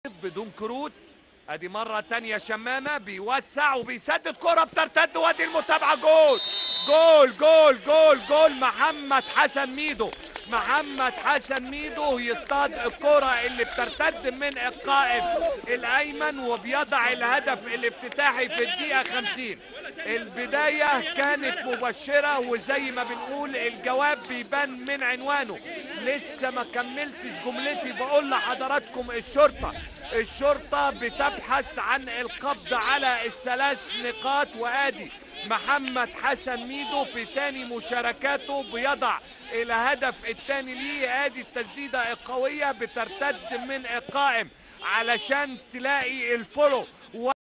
بدون كروت ادي مرة تانية شمامة بيوسع وبيسدد كرة بترتد وادي المتابعة جول جول جول جول جول محمد حسن ميدو محمد حسن ميدو يصطاد الكرة اللي بترتد من القائم الايمن وبيضع الهدف الافتتاحي في الدقيقة 50 البداية كانت مبشرة وزي ما بنقول الجواب بيبان من عنوانه لسه ما كملتش جملتي بقول لحضراتكم الشرطة الشرطة بتبحث عن القبض على الثلاث نقاط وادي محمد حسن ميدو في تاني مشاركاته بيضع الهدف التاني ليه ادي التسديدة القوية بترتد من القائم علشان تلاقي الفولو